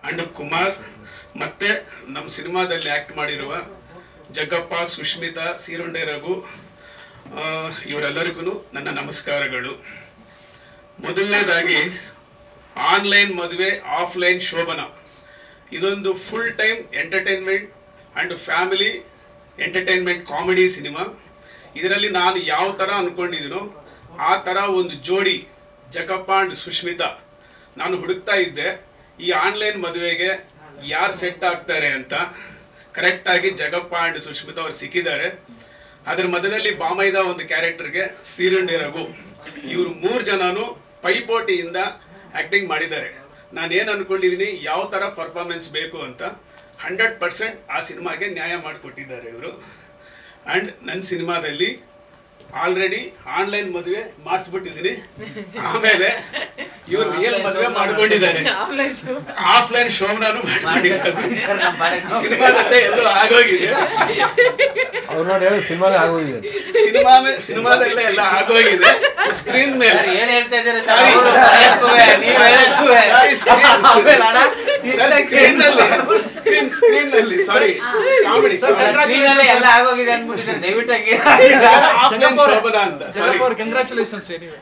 And Kumar ಮತ್ತೆ ನಮ್ಮ ಸಿನಿಮಾದಲ್ಲಿ ಆಕ್ಟ್ ಮಾಡಿರುವ ಜಗ್ಗಪ್ಪ ಸುಷ್ಮಿತಾ ಸೀರುಂಡೆ ರಘು ಆ, ಇವರೆಲ್ಲರಿಗೂ ನನ್ನ ನಮಸ್ಕಾರಗಳು ಮೊದಲನೇದಾಗಿ ಆನ್ಲೈನ್ ಮದುವೆ ಆಫ್ಲೈನ್ ಶೋಭನ ಇದೊಂದು full time entertainment and family entertainment comedy cinema ಇದರಲ್ಲಿ ನಾನು ಯಾವ ಥರ ಅಂದ್ಕೊಂಡಿದ್ದೀನೋ ಆ ಥರ ಒಂದು ಜೋಡಿ ಜಗಪ್ಪ ಆ್ಯಂಡ್ ಸುಷ್ಮಿತಾ ನಾನು ಹುಡುಕ್ತಾ ಇದ್ದೆ ಈ ಆನ್ಲೈನ್ ಮದುವೆಗೆ ಯಾರು ಸೆಟ್ ಆಗ್ತಾರೆ ಅಂತ ಕರೆಕ್ಟಾಗಿ ಜಗಪ್ಪ ಆ್ಯಂಡ್ ಸುಷ್ಮಿತಾ ಅವ್ರು ಸಿಕ್ಕಿದ್ದಾರೆ ಅದ್ರ ಮಧ್ಯದಲ್ಲಿ ಬಾಮೈದ ಒಂದು ಕ್ಯಾರೆಕ್ಟರ್ಗೆ ಸೀರುಂಡೆ ರಘು ಇವರು ಮೂರು ಜನನು ಪೈಪೋಟಿಯಿಂದ ಆಕ್ಟಿಂಗ್ ಮಾಡಿದ್ದಾರೆ ನಾನು ಏನು ಅನ್ಕೊಂಡಿದ್ದೀನಿ ಯಾವ ಥರ ಪರ್ಫಾರ್ಮೆನ್ಸ್ ಬೇಕು ಅಂತ ಹಂಡ್ರೆಡ್ ಪರ್ಸೆಂಟ್ ಆ ಸಿನಿಮಾಗೆ ನ್ಯಾಯ ಮಾಡಿಕೊಟ್ಟಿದ್ದಾರೆ ಇವರು ಆ್ಯಂಡ್ ನನ್ನ ಸಿನಿಮಾದಲ್ಲಿ ಆಲ್ರೆಡಿ ಆನ್ಲೈನ್ ಮದುವೆ ಮಾಡಿಸ್ಬಿಟ್ಟಿದ್ದೀನಿ ಆಮೇಲೆ ಇವ್ರು ರಿಯಲ್ ಮದುವೆ ಮಾಡ್ಕೊಂಡಿದ್ದಾರೆ ಆಫ್ಲೈನ್ ಶೋಭನಾನು ಮಾಡ್ಕೊಂಡಿದ್ದಾರೆ ಸಿನಿಮಾದಲ್ಲೇ ಎಲ್ಲೋ ಆಗೋಗಿದೆ ಅವ್ರು ನೋಡಿ ಹೇಳಿ ಸಿನಿಮಾನೇ ಆಗೋಗಿದೆ ಸಿನಿಮಾ ಸಿನಿಮಾದಲ್ಲೇ ಎಲ್ಲ ಆಗೋಗಿದೆ ಸ್ಕ್ರೀನ್ ಮೇಲೆ ಸರ್, ಏನ್ ಹೇಳ್ತಾ ಇದ್ದೀರಾ ಸರ್? Sorry. ಅವ್ರು ಹೇಳಕ್ಕೂವೆ, ನೀವ್ ಹೇಳಕ್ಕೂವೆ. Sorry, screen- ಆಮೇಲೆ ಅಣ್ಣ, ಸರ್, screen ನಲ್ಲಿ screen- screen ನಲ್ಲಿ ಸಾರಿ ಕಾಮಿಡಿ screen ಅಲ್ಲೇ ಎಲ್ಲ ಆಗೋಗಿದೆ ಅಂದ್ಬಿಟ್ಟಿದ್ದಾರೆ ದಯವಿಟ್ಟು ಹಂಗೆ ಆಫ್ಲೈನ್ ಶೋಭನಾ ಅಂತ ಸಾರಿ ಕಂಗ್ರ್ಯಾಚುಲೇಷನ್ಸ್ ಏನಿವೆ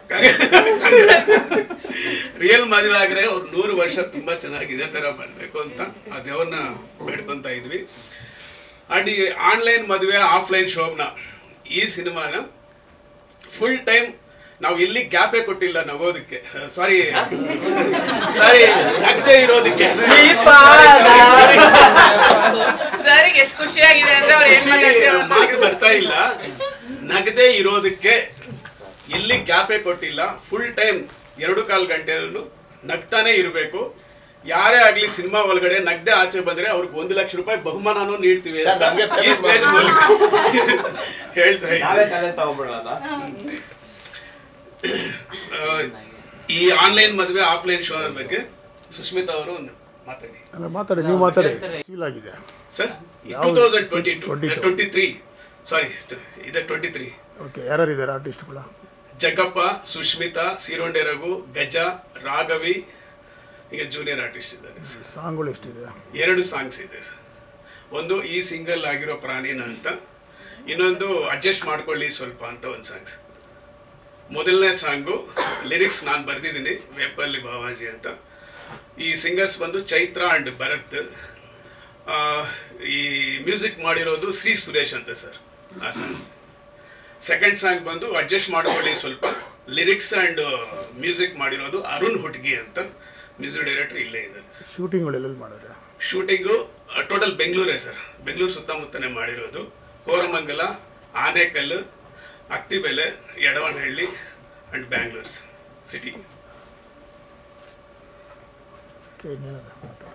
ರಿಯಲ್ ಮದುವೆ ಆಗ್ರೆ ಅವ್ರು ನೂರು ವರ್ಷ ತುಂಬಾ ಚೆನ್ನಾಗಿ ಇದೇ ತರ ಬರ್ಬೇಕು ಅಂತ ಆ ದೇವ್ರನ್ನ ಬೇಡ್ಕೊಂತ ಇದ್ವಿ ಅಂಡ್ ಈ ಆನ್ಲೈನ್ ಮದುವೆ ಆಫ್ಲೈನ್ ಶೋಭನ ಈ ಸಿನಿಮಾನ ಫುಲ್ ಟೈಮ್ ನಾವು ಎಲ್ಲಿ ಗ್ಯಾಪೇ ಕೊಟ್ಟಿಲ್ಲ ನಗೋದಕ್ಕೆ ಸಾರಿ ಸಾರಿ ನಗದೇ ಇರೋದಕ್ಕೆ ಸರ್ ಎಷ್ಟು ಖುಷಿಯಾಗಿದೆ ಅಂದ್ರೆ ಅವ್ರು ಏನ್ ಮಾತಾಡ್ತಿರೋ ಮಾತು ಬರ್ತಾ ಇಲ್ಲ ನಗದೇ ಇರೋದಕ್ಕೆ ಎಲ್ಲಿ ಗ್ಯಾಪೇ ಕೊಟ್ಟಿಲ್ಲ ಫುಲ್ ಟೈಮ್ ಎರಡು ಕಾಲು ಗಂಟೆಯಲ್ಲೂ ನಗ್ತಾನೆ ಇರಬೇಕು ಯಾರೇ ಆಗ್ಲಿ ಸಿನಿಮಾ ಒಳಗಡೆ ನಗ್ದೆ ಆಚೆ ಬಂದ್ರೆ ಅವ್ರಿಗೆ ಒಂದು ಲಕ್ಷ ರೂಪಾಯಿ ಬಹುಮಾನನೂ ನೀಡ್ತೀವಿ ಅಂತ ಸರ್, ನಮ್ಗೆ ಈ ಸ್ಟೇಜ್ ಮೂಲಕ ಹೇಳ್ತಾ ನಾವೇ ಇದ್ದೀನಿ. ಚಾಲೆಂಜ್ ತಗೊಂಡ್ಬಿಡೋಣ ಆ, ಈ ಆನ್ಲೈನ್ ಮದುವೆ ಆಫ್ಲೈನ್ ಶೋ ಬಗ್ಗೆ ಸುಸ್ಮಿತಾ ಅವರು ಒಂದು ಮಾತಾಡಿ ಅಲ್ಲ ಮಾತಾಡಿ ನೀವು ಮಾತಾಡಿ ಫೀಲ್ ಆಗಿದೆ ಸರ್ ಯಾವ್ದು? Two thousand twenty two 22. Twenty three ಸಾರಿ ಇದೆ ಟ್ವೆಂಟಿ ತ್ರೀ ಓಕೆ ಯಾರ್ಯಾರು ಇದ್ದಾರೆ ಆರ್ಟಿಸ್ಟ್ಗಳ ಜಗ್ಗಪ್ಪ ಸುಷ್ಮಿತಾ ಸೀರುಂಡೆ ರಘು ಗಜ ರಾಘವಿ ಈಗ ಜೂನಿಯರ್ ಆರ್ಟಿಸ್ಟ್ ಇದ್ದಾರೆ ಸಾಂಗ್ಗಳು ಎಷ್ಟಿದೆ ಎರಡು ಸಾಂಗ್ಸ್ ಇದೆ ಒಂದು ಈ ಸಿಂಗಲ್ ಆಗಿರೋ ಪ್ರಾಣಿನ ಅಂತ ಇನ್ನೊಂದು ಅಡ್ಜಸ್ಟ್ ಮಾಡ್ಕೊಳ್ಳಿ ಸ್ವಲ್ಪ ಅಂತ ಒಂದು ಸಾಂಗ್ಸ್ ಮೊದಲನೇ ಸಾಂಗು ಲಿರಿಕ್ಸ್ ನಾನು ಬರೆದಿದ್ದೀನಿ ವೇಪಲ್ಲಿ ಬಾವಾಜಿ ಅಂತ ಈ ಸಿಂಗರ್ಸ್ ಬಂದು ಚೈತ್ರ ಅಂಡ್ ಭರತ್ ಆ, ಈ ಮ್ಯೂಸಿಕ್ ಮಾಡಿರೋದು ಶ್ರೀ ಸುರೇಶ್ ಅಂತ ಸರ್ ಆ ಸಾಂಗ್ ಸೆಕೆಂಡ್ ಸಾಂಗ್ ಬಂದು ಅಡ್ಜಸ್ಟ್ ಮಾಡ್ಕೊಳ್ಳಿ ಸ್ವಲ್ಪ ಲಿರಿಕ್ಸ್ ಅಂಡ್ ಮ್ಯೂಸಿಕ್ ಮಾಡಿರೋದು ಅರುಣ್ ಹುಟ್ಗಿ ಅಂತ ಮ್ಯೂಸಿಕ್ ಡೈರೆಕ್ಟರ್ ಇಲ್ಲೇ ಇದ್ದಾರೆ ಶೂಟಿಂಗ್ಗಳು ಎಲ್ಲೆಲ್ಲಿ ಮಾಡಿದ್ರೆ ಶೂಟಿಂಗು ಟೋಟಲ್ ಬೆಂಗಳೂರೇ ಸರ್ ಬೆಂಗಳೂರು ಸುತ್ತಮುತ್ತನೇ ಮಾಡಿರೋದು Koramangala Anekal Attibele Yadavanahalli and Bangalore city okay ಇನ್ನೇನದ